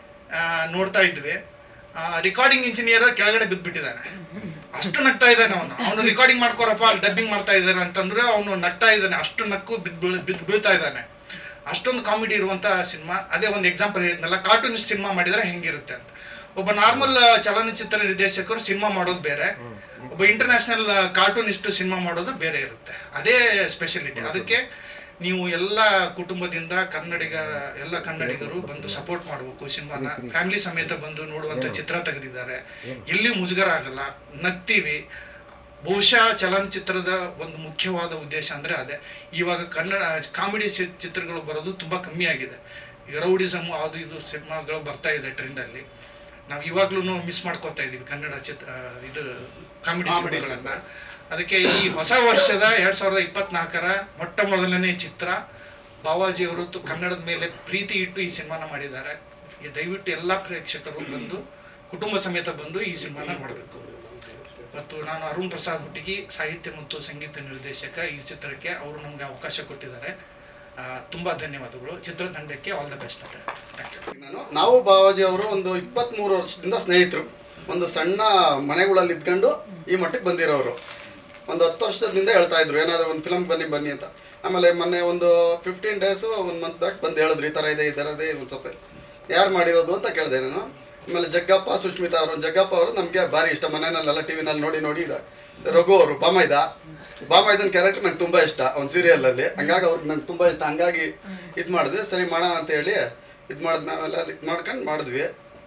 ನೋಡ್ತಾ ಇದ್ವಿ ರಿಕಾರ್ಡಿಂಗ್ ಇಂಜಿನಿಯರ್ ಕೆಳಗಡೆ ಬಿದ್ದುಬಿಟ್ಟಿದ್ದಾನೆ ಅಷ್ಟು ನಗ್ತಾ ಇದ್ದಾನೆ ಅವನು ಅವನು ರಿಕಾರ್ಡಿಂಗ್ ಮಾಡ್ಕೊರಪ್ಪ ಅಲ್ಲಿ ಡಬ್ಬಿಂಗ್ ಮಾಡ್ತಾ ಇದ್ದಾರೆ ಅಂತಂದ್ರೆ ಅವನು ನಗ್ತಾ ಇದ್ದಾನೆ ಅಷ್ಟು ನಕ್ಕು ಬಿದ್ದು ಬೀಳ್ ಬಿದ್ದು ಬೀಳ್ತಾ ಇದ್ದಾನೆ ಅಷ್ಟೊಂದು ಕಾಮಿಡಿ ಇರುವಂಥ ಸಿನಿಮಾ ಅದೇ ಒಂದು ಎಕ್ಸಾಂಪಲ್ ಹೇಳಿದ್ನಲ್ಲ ಕಾರ್ಟೂನಿಸ್ಟ್ ಸಿನಿಮಾ ಮಾಡಿದರೆ ಹೆಂಗಿರುತ್ತೆ ಅಂತ ಒಬ್ಬ ನಾರ್ಮಲ್ ಚಲನಚಿತ್ರ ನಿರ್ದೇಶಕರು ಸಿನಿಮಾ ಮಾಡೋದು ಬೇರೆ ಒಬ್ಬ ಇಂಟರ್ನ್ಯಾಷನಲ್ ಕಾರ್ಟೂನಿಸ್ಟ್ ಸಿನಿಮಾ ಮಾಡೋದು ಬೇರೆ ಇರುತ್ತೆ ಅದೇ ಸ್ಪೆಷಾಲಿಟಿ ಅದಕ್ಕೆ ನೀವು ಎಲ್ಲ ಕುಟುಂಬದಿಂದ ಕನ್ನಡಿಗರ ಎಲ್ಲ ಕನ್ನಡಿಗರು ಬಂದು ಸಪೋರ್ಟ್ ಮಾಡಬೇಕು ಸಿನಿಮಾನ ಫ್ಯಾಮಿಲಿ ಸಮೇತ ಬಂದು ನೋಡುವಂತ ಚಿತ್ರ ತೆಗೆದಿದ್ದಾರೆ ಎಲ್ಲಿ ಮುಜುಗರ ಆಗಲ್ಲ ನಗ್ತೀವಿ ಬಹುಶಃ ಚಲನಚಿತ್ರದ ಒಂದು ಮುಖ್ಯವಾದ ಉದ್ದೇಶ ಅಂದ್ರೆ ಅದೇ ಇವಾಗ ಕನ್ನಡ ಕಾಮಿಡಿ ಚಿತ್ರಗಳು ಬರೋದು ತುಂಬಾ ಕಮ್ಮಿ ಆಗಿದೆ ಈಗ ರೌಡಿಸಮ್ ಅದು ಇದು ಸಿನಿಮಾಗಳು ಬರ್ತಾ ಇದೆ ಟ್ರೆಂಡ್ ಅಲ್ಲಿ ನಾವು ಇವಾಗ್ಲೂ ಮಿಸ್ ಮಾಡ್ಕೋತಾ ಇದೀವಿ ಕನ್ನಡ ಚಿತ್ರ ಇದು ಕಾಮಿಡಿ ಸಿನಿಮಾಗಳನ್ನ ಅದಕ್ಕೆ ಈ ಹೊಸ ವರ್ಷದ ಎರಡ್ ಸಾವಿರದ ಇಪ್ಪತ್ನಾಲ್ಕರ ಮೊಟ್ಟ ಮೊದಲನೇ ಚಿತ್ರ ಬಾವಾಜಿಯವರು ತು- ಕನ್ನಡದ ಮೇಲೆ ಪ್ರೀತಿ ಇಟ್ಟು ಈ ಸಿನಿಮಾನ ಮಾಡಿದ್ದಾರೆ ಈ ದಯವಿಟ್ಟು ಎಲ್ಲ ಪ್ರೇಕ್ಷಕರು ಬಂದು ಕುಟುಂಬ ಸಮೇತ ಬಂದು ಈ ಸಿನಿಮಾನ ನೋಡಬೇಕು ಮತ್ತು ನಾನು ಅರುಣ್ ಪ್ರಸಾದ್ ಹುಟ್ಟಿಗಿ ಸಾಹಿತ್ಯ ಮತ್ತು ಸಂಗೀತ ನಿರ್ದೇಶಕ ಈ ಚಿತ್ರಕ್ಕೆ ಅವರು ನಮ್ಗೆ ಅವಕಾಶ ಕೊಟ್ಟಿದ್ದಾರೆ ಆ, ತುಂಬಾ ಧನ್ಯವಾದಗಳು ಚಿತ್ರತಂಡಕ್ಕೆ ಆಲ್ ದ ಬೆಸ್ಟ್ ಅಂತ ಥ್ಯಾಂಕ್ ಯು ನಾನು ನಾವು ಬಾವಾಜಿ ಅವರು ಒಂದು ಇಪ್ಪತ್ತ್ಮೂರು ವರ್ಷದಿಂದ ಸ್ನೇಹಿತರು ಒಂದು ಸಣ್ಣ ಮನೆಗಳಲ್ಲಿ ಇದ್ಕೊಂಡು ಈ ಮಟ್ಟಕ್ಕೆ ಬಂದಿರೋರು ಒಂದು ಹತ್ತು ವರ್ಷದಿಂದ ಹೇಳ್ತಾ ಇದ್ರು ಏನಾದರೂ ಒಂದು ಫಿಲಮ್ ಬನ್ನಿ ಬನ್ನಿ ಅಂತ ಆಮೇಲೆ ಮೊನ್ನೆ ಒಂದು ಫಿಫ್ಟೀನ್ ಡೇಸು ಒಂದು ಮಂತ್ ಬ್ಯಾಕ್ ಬಂದು ಹೇಳಿದ್ರು ಈ ಥರ ಇದೆ ಈ ಥರ ಇದೆ ಒಂದು ಸ್ವಲ್ಪ ಯಾರು ಮಾಡಿರೋದು ಅಂತ ಕೇಳಿದೆ ನಾನು ಆಮೇಲೆ ಜಗ್ಗಪ್ಪ ಸುಷ್ಮಿತಾ ಅವರು ಜಗ್ಗಪ್ಪ ಅವರು ನಮಗೆ ಭಾರಿ ಇಷ್ಟ ಮನೆಯಲ್ಲೆಲ್ಲ ಟಿ ವಿನಲ್ಲಿ ನೋಡಿ ನೋಡಿ ಇದೆ ರಘು ಅವರು ಬಾಮೈದ ಬಾಮೈದನ್ ಕ್ಯಾರೆಕ್ಟರ್ ನಂಗೆ ತುಂಬ ಇಷ್ಟ ಅವ್ನ ಸೀರಿಯಲಲ್ಲಿ ಹಂಗಾಗಿ ಅವ್ರಿಗೆ ನಂಗೆ ತುಂಬ ಇಷ್ಟ ಹಂಗಾಗಿ ಇದು ಮಾಡಿದ್ವಿ ಸರಿ ಮಾಡೋಣ ಅಂತ ಹೇಳಿ ಇದು ಮಾಡಿದ್ವಿ ನಾವೆಲ್ಲ ಇದು ಮಾಡ್ಕೊಂಡು ಮಾಡಿದ್ವಿ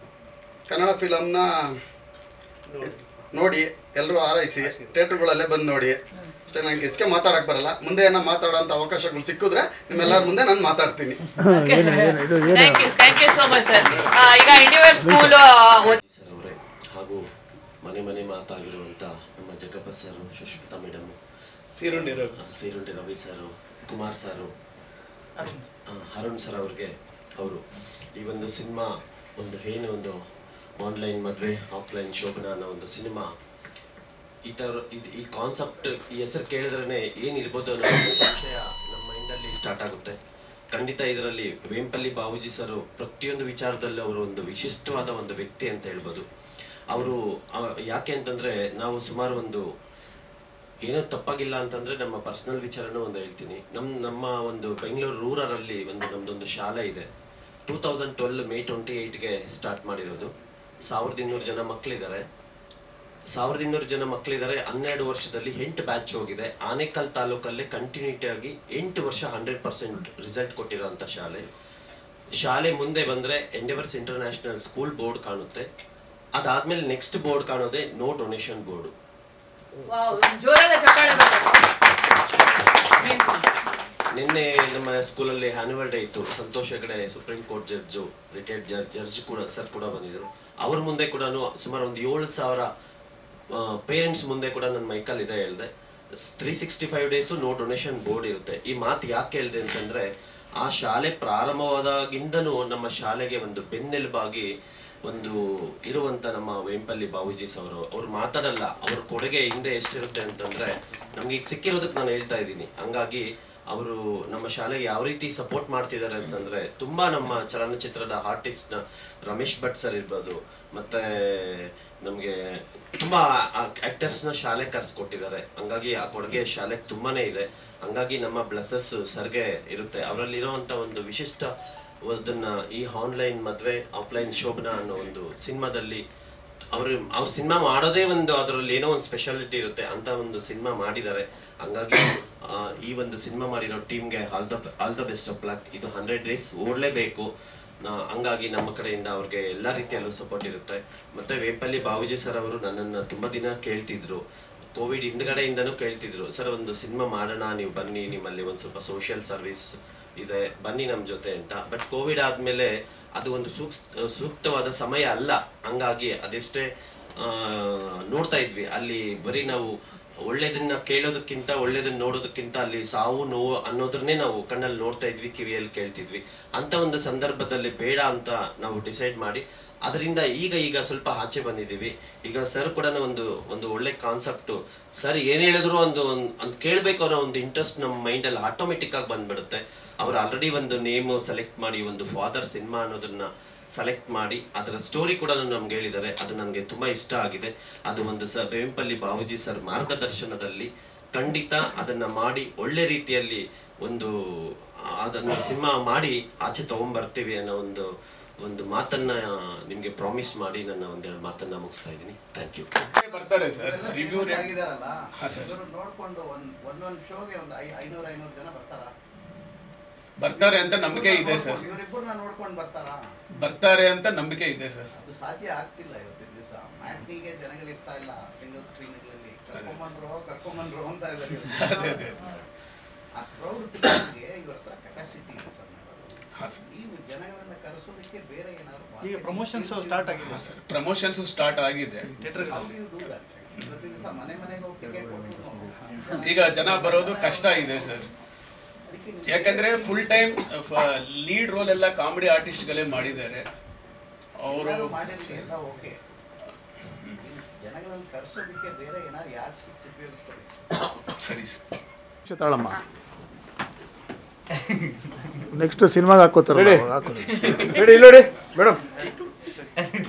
ಕನ್ನಡ ಫಿಲಮ್ನ ನೋಡಿ ಎಲ್ಲರೂ ಆರೈಸಿ ಥಿಯೇಟ್ರ್ಗಳಲ್ಲೇ ಬಂದು ನೋಡಿ ಅಷ್ಟೇ ನಂಗೆ ಹೆಚ್ಚಿಗೆ ಮಾತಾಡಕ್ಕೆ ಬರಲ್ಲ ಮುಂದೆ ಏನೋ ಮಾತಾಡೋಂಥ ಅವಕಾಶಗಳು ಸಿಕ್ಕಿದ್ರೆ ನಿಮ್ಮೆಲ್ಲರ ಮುಂದೆ ನಾನು ಮಾತಾಡ್ತೀನಿ ಏನು ಏನು ಇದು ಏನು thank you thank you so much sir ಈಗ ಇಂಡಿವರ್ ಸ್ಕೂಲ್ ಸರ್ ಅವರೇ ಹಾಗೂ ಮನೆ ಮನೆ ಮಾತಾಗಿರುವಂಥ ನಮ್ಮ Jagappa sir Sushmita madam Seerundi Ravi. Seerundi Ravi sir Kumar sir Arun sir ಅವ್ರಿಗೆ ಅವರು ಈ ಒಂದು ಸಿನಿಮಾ ಒಂದು ಏನು ಒಂದು ಆನ್ಲೈನ್ ಮದುವೆ ಆಫ್ಲೈನ್ ಶೋಭನ ಅನ್ನೋ ಒಂದು ಸಿನಿಮಾ ಈ ಥರ ಇದು ಈ ಕಾನ್ಸೆಪ್ಟ್ ಈ ಹೆಸರು ಕೇಳಿದ್ರೇ ಏನಿರ್ಬೋದು ಅನ್ನೋ ಒಂದು ಸಂಶಯ ನಮ್ಮ ಮೈಂಡಲ್ಲಿ ಸ್ಟಾರ್ಟ್ ಆಗುತ್ತೆ ಖಂಡಿತ ಇದರಲ್ಲಿ ವೇಂಪಲ್ಲಿ ಬಾಬೂಜಿ ಸರ್ ಪ್ರತಿಯೊಂದು ವಿಚಾರದಲ್ಲೂ ಅವರು ಒಂದು ವಿಶಿಷ್ಟವಾದ ಒಂದು ವ್ಯಕ್ತಿ ಅಂತ ಹೇಳ್ಬೋದು ಅವರು ಯಾಕೆ ಅಂತಂದ್ರೆ ನಾವು ಸುಮಾರು ಒಂದು ಏನೋ ತಪ್ಪಾಗಿಲ್ಲ ಅಂತಂದ್ರೆ ನಮ್ಮ ಪರ್ಸನಲ್ ವಿಚಾರನೂ ಒಂದು ಹೇಳ್ತೀನಿ ನಮ್ಮ ನಮ್ಮ ಒಂದು ಬೆಂಗಳೂರು ರೂರರಲ್ಲಿ ಒಂದು ನಮ್ದೊಂದು ಶಾಲೆ ಇದೆ two thousand twelve May twenty ಏಯ್ಟ್ಗೆ ಸ್ಟಾರ್ಟ್ ಮಾಡಿರೋದು ಸಾವಿರದ ಇನ್ನೂರು ಜನ ಮಕ್ಕಳಿದ್ದಾರೆ ಸಾವಿರದ ಇನ್ನೂರು ಜನ ಮಕ್ಕಳಿದ್ದಾರೆ ಹನ್ನೆರಡು ವರ್ಷದಲ್ಲಿ ಎಂಟು ಬ್ಯಾಚ್ ಹೋಗಿದೆ ಆನೇಕಲ್ ತಾಲೂಕಲ್ಲೇ ಕಂಟಿನ್ಯೂಟಿ ಆಗಿ ಎಂಟು ವರ್ಷ ಹಂಡ್ರೆಡ್ ಪರ್ಸೆಂಟ್ ರಿಸಲ್ಟ್ ಕೊಟ್ಟಿರೋಂಥ ಶಾಲೆ ಶಾಲೆ ಮುಂದೆ ಬಂದ್ರೆ ಎಂಡೆವರ್ಸ್ ಇಂಟರ್ನ್ಯಾಷನಲ್ ಸ್ಕೂಲ್ ಬೋರ್ಡ್ ಕಾಣುತ್ತೆ ಅದಾದ್ಮೇಲೆ ನೆಕ್ಸ್ಟ್ ಬೋರ್ಡ್ ಕಾಣೋದೇ ನೋ ಡೊನೇಷನ್ ಬೋರ್ಡು ಜೋರಾದ ಚಪ್ಪಾಳೆ ಬರ್ಬೇಕು. ನಿನ್ನೆ ನಮ್ಮ ಸ್ಕೂಲಲ್ಲಿ ಆನ್ಯುವಲ್ ಡೇ ಇತ್ತು Santosh Hegde supreme court judge retired judge judge ಕೂಡ ಸರ್ ಕೂಡ ಬಂದಿದ್ರು ಅವ್ರ ಮುಂದೆ ಕೂಡ ಸುಮಾರು ಒಂದು ಏಳು ಸಾವಿರ ಪೇರೆಂಟ್ಸ್ ಮುಂದೆ ಕೂಡ ನನ್ನ ಮೈಕಲ್ ಇದೆ ಹೇಳಿದೆ three sixty five days no donation board ಇರುತ್ತೆ ಈ ಮಾತು ಯಾಕೆ ಹೇಳಿದೆ ಅಂತಂದ್ರೆ ಆ ಶಾಲೆ ಪ್ರಾರಂಭವಾದಾಗಿಂದನೂ ನಮ್ಮ ಶಾಲೆಗೆ ಒಂದು ಬೆನ್ನೆಲುಬಾಗಿ ಒಂದು ಇರುವಂತ ನಮ್ಮ ವೇಂಪಲ್ಲಿ ಬಾಬುಜೀಸ್ ಅವರು ಅವ್ರು ಮಾತಾಡಲ್ಲ ಅವ್ರ ಕೊಡುಗೆ ಹಿಂದೆ ಎಷ್ಟಿರುತ್ತೆ ಅಂತಂದ್ರೆ ನಮ್ಗೆ ಈಗ ಸಿಕ್ಕಿರೋದಕ್ಕೆ ನಾನು ಹೇಳ್ತಾ ಇದ್ದೀನಿ ಹಂಗಾಗಿ ಅವರು ನಮ್ಮ ಶಾಲೆಗೆ ಯಾವ ರೀತಿ ಸಪೋರ್ಟ್ ಮಾಡ್ತಿದ್ದಾರೆ ಅಂತಂದ್ರೆ ತುಂಬಾ ನಮ್ಮ ಚಲನಚಿತ್ರದ ಆರ್ಟಿಸ್ಟ್ ರಮೇಶ್ ಭಟ್ ಸರ್ ಇರ್ಬೋದು ಮತ್ತೆ ನಮಗೆ ತುಂಬಾ ಆಕ್ಟರ್ಸ್ ನ ಶಾಲೆ ಕರ್ಸ್ಕೊಟ್ಟಿದ್ದಾರೆ ಹಂಗಾಗಿ ಆ ಕೊಡುಗೆ ಶಾಲೆಗೆ ತುಂಬಾನೇ ಇದೆ ಹಂಗಾಗಿ ನಮ್ಮ ಬ್ಲೆಸಸ್ ಸರ್ಗೆ ಇರುತ್ತೆ ಅವರಲ್ಲಿರುವಂತ ಒಂದು ವಿಶಿಷ್ಟ ಅದನ್ನ ಈ ಆನ್ಲೈನ್ ಮದ್ವೆ ಆಫ್ಲೈನ್ ಶೋಭನ ಅನ್ನೋ ಒಂದು ಸಿನಿಮಾದಲ್ಲಿ ಅವ್ರು ಅವ್ರ ಸಿನಿಮಾ ಮಾಡೋದೇ ಒಂದು ಅದರಲ್ಲಿ ಏನೋ ಒಂದು ಸ್ಪೆಷಾಲಿಟಿ ಇರುತ್ತೆ ಅಂತ ಒಂದು ಸಿನಿಮಾ ಮಾಡಿದ್ದಾರೆ ಹಂಗಾಗಿ ಆ, ಈ ಒಂದು ಸಿನಿಮಾ ಮಾಡಿರೋ ಟೀಮ್ಗೆ all the all the best of luck ಇದು ಹಂಡ್ರೆಡ್ ಡೇಸ್ ಓಡಲೇಬೇಕು ನಾ- ಹಂಗಾಗಿ ನಮ್ಮ ಕಡೆಯಿಂದ ಅವ್ರಿಗೆ ಎಲ್ಲ ರೀತಿಯಲ್ಲೂ ಸಪೋರ್ಟ್ ಇರುತ್ತೆ ಮತ್ತೆ ವೇಪಲ್ಲಿ ಬಾಬುಜಿ ಸರ್ ಅವರು ನನ್ನನ್ನು ತುಂಬಾ ದಿನ ಕೇಳ್ತಿದ್ರು ಕೋವಿಡ್ ಹಿಂದ್ಗಡೆಯಿಂದನೂ ಕೇಳ್ತಿದ್ರು ಸರ್ ಒಂದು ಸಿನಿಮಾ ಮಾಡೋಣ ನೀವು ಬನ್ನಿ ನಿಮ್ಮಲ್ಲಿ ಒಂದು ಸ್ವಲ್ಪ ಸೋಷಿಯಲ್ ಸರ್ವಿಸ್ ಇದೆ ಬನ್ನಿ ನಮ್ಮ ಜೊತೆ ಅಂತ ಬಟ್ ಕೋವಿಡ್ ಆದ್ಮೇಲೆ ಅದು ಒಂದು ಸೂಕ್ತ ಸೂಕ್ತವಾದ ಸಮಯ ಅಲ್ಲ ಹಂಗಾಗಿ ಅದೆಷ್ಟೇ ಆ, ನೋಡ್ತಾ ಇದ್ವಿ ಅಲ್ಲಿ ಬರೀ ನಾವು ಒಳ್ಳೇದನ್ನ ಕೇಳೋದಕ್ಕಿಂತ ಒಳ್ಳೇದನ್ನ ನೋಡೋದಕ್ಕಿಂತ ಅಲ್ಲಿ ಸಾವು ನೋವು ಅನ್ನೋದನ್ನೇ ನಾವು ಕಣ್ಣಲ್ಲಿ ನೋಡ್ತಾ ಇದ್ವಿ ಕಿವಿಯಲ್ಲಿ ಕೇಳ್ತಿದ್ವಿ ಅಂತ ಒಂದು ಸಂದರ್ಭದಲ್ಲಿ ಬೇಡ ಅಂತ ನಾವು ಡಿಸೈಡ್ ಮಾಡಿ ಅದರಿಂದ ಈಗ ಈಗ ಸ್ವಲ್ಪ ಆಚೆ ಬಂದಿದ್ದೀವಿ ಈಗ ಸರ್ ಕೂಡ ಒಂದು ಒಂದು ಒಳ್ಳೆ ಕಾನ್ಸೆಪ್ಟು ಸರ್ ಏನು ಹೇಳಿದ್ರು ಒಂದು ಒಂದು ಕೇಳಬೇಕು ಅನ್ನೋ ಒಂದು ಇಂಟ್ರೆಸ್ಟ್ ನಮ್ಮ ಮೈಂಡಲ್ಲಿ ಆಟೋಮೆಟಿಕ್ ಆಗಿ ಬಂದ್ಬಿಡುತ್ತೆ ಅವ್ರು ಆಲ್ರೆಡಿ ಒಂದು ನೇಮು ಸೆಲೆಕ್ಟ್ ಮಾಡಿ ಒಂದು ಫಾದರ್ ಸಿನಿಮಾ ಅನ್ನೋದನ್ನ ಸೆಲೆಕ್ಟ್ ಮಾಡಿ ಅದರ ಸ್ಟೋರಿ ಕೂಡ ನಮ್ಗೆ ಹೇಳಿದ್ದಾರೆ ಅದು ನನಗೆ ತುಂಬ ಇಷ್ಟ ಆಗಿದೆ ಅದು ಒಂದು ಸ ಬೇಂಪಲ್ಲಿ ಬಾಬುಜಿ ಸರ್ ಮಾರ್ಗದರ್ಶನದಲ್ಲಿ ಖಂಡಿತ ಅದನ್ನ ಮಾಡಿ ಒಳ್ಳೆ ರೀತಿಯಲ್ಲಿ ಒಂದು ಅದನ್ನು ಸಿನಿಮಾ ಮಾಡಿ ಆಚೆ ತಗೊಂಡ್ಬರ್ತೀವಿ ಅನ್ನೋ ಒಂದು ಒಂದು ಮಾತನ್ನ ನಿಮಗೆ ಪ್ರಾಮಿಸ್ ಮಾಡಿ ನನ್ನ ಒಂದೆರಡು ಮಾತನ್ನ ಮುಗಿಸ್ತಾ ಇದ್ದೀನಿ ಥ್ಯಾಂಕ್ ಯು ಬರ್ತಾರೆ ಸರ್ ರಿವ್ಯೂ ಆಗಿದಾರಲ್ಲ ಹಾ, ಸರ್. ಇವ್ರು ನೋಡ್ಕೊಂಡು ಒಂದ್ ಒಂದೊಂದು ಶೋಗೆ ಒಂದು ಐನೂರ ಐನೂರು ಜನ ಬರ್ತಾರ ಬರ್ತಾರೆ ಅಂತ ನಂಬಿಕೆ ಇದೆ ಸರ್ ಇವರಿಬ್ಬರನ್ನ ನೋಡ್ಕೊಂಡು ಬರ್ತಾರಾ ಬರ್ತಾರೆ ಅಂತ ನಂಬಿಕೆ ಇದೆ ಸರ್ ಅದು ಸಾಧ್ಯ ಆಗ್ತಿಲ್ಲ ಇವತ್ತಿನ ದಿವಸ ಮ್ಯಾಟ್ನಿಗೆ ಜನಗಳು ಇರ್ತಾ ಇಲ್ಲ ಸಿಂಗಲ್ ಸ್ಕ್ರೀನ್ಗಳಲ್ಲಿ ಕರ್ಕೊಂಬಂದ್ರು ಕರ್ಕೊಂಬಂದ್ರು ಅಂತ ಇದ್ದಾರೆ ಇವತ್ತು. ಅದೇ, ಅದೇ. ಆ ಕ್ರೌಡ್ ಗೆ ಇವ್ರ ಹತ್ರ ಕೆಪಾಸಿಟಿ ಇದೆ ಸರ್ ಹಾ, ಸರ್. ನೀವು ಜನಗಳನ್ನ ಕರೆಸೋದಕ್ಕೆ ಬೇರೆ ಏನಾದ್ರು ಈಗ ಪ್ರಮೋಷನ್ಸ್ ಸ್ಟಾರ್ಟ್ ಆಗಿದೆ ಸರ್ ಪ್ರಮೋಷನ್ಸ್ ಸ್ಟಾರ್ಟ್ ಆಗಿದೆ How do you do that? ಇವತ್ತಿನ ದಿವಸ ಮನೆ ಮನೆಗೆ ಹೋಗಿ ಟಿಕೆಟ್ ಕೊಟ್ಟು ಈಗ ಜನ ಬರೋದು ಕಷ್ಟ ಇದೆ ಸರ್ ಯಾಕಂದ್ರೆ ಫುಲ್ ಟೈಮ್ ಲೀಡ್ ರೋಲ್ ಎಲ್ಲ ಕಾಮಿಡಿ ಆರ್ಟಿಸ್ಟ್ಗಳೇ ಮಾಡಿದ್ದಾರೆ ಅವರು ಮಾಡಿದ್ರೆ ಎಲ್ಲ ಓಕೆ ಜನಗಳನ್ನು ಕರೆಸೋದಕ್ಕೆ ಬೇರೆ ಏನಾದ್ರು ಯಾರು ಸ್ಟಿಕ್ಸ್ ಉಪಯೋಗಿಸ್ತಾರೆ ಸರಿ ಸರ್ ತಾಳಮ್ಮ ನೆಕ್ಸ್ಟ್ ಸಿನಿಮಾಗೆ ಹಾಕೋತಾರಲ್ಲ ರೆಡಿ ಅವಾಗ ಹಾಕೊಳ್ಳಿ ರೆಡಿ ಇಲ್ಲಿ ನೋಡಿ ಮೇಡಮ್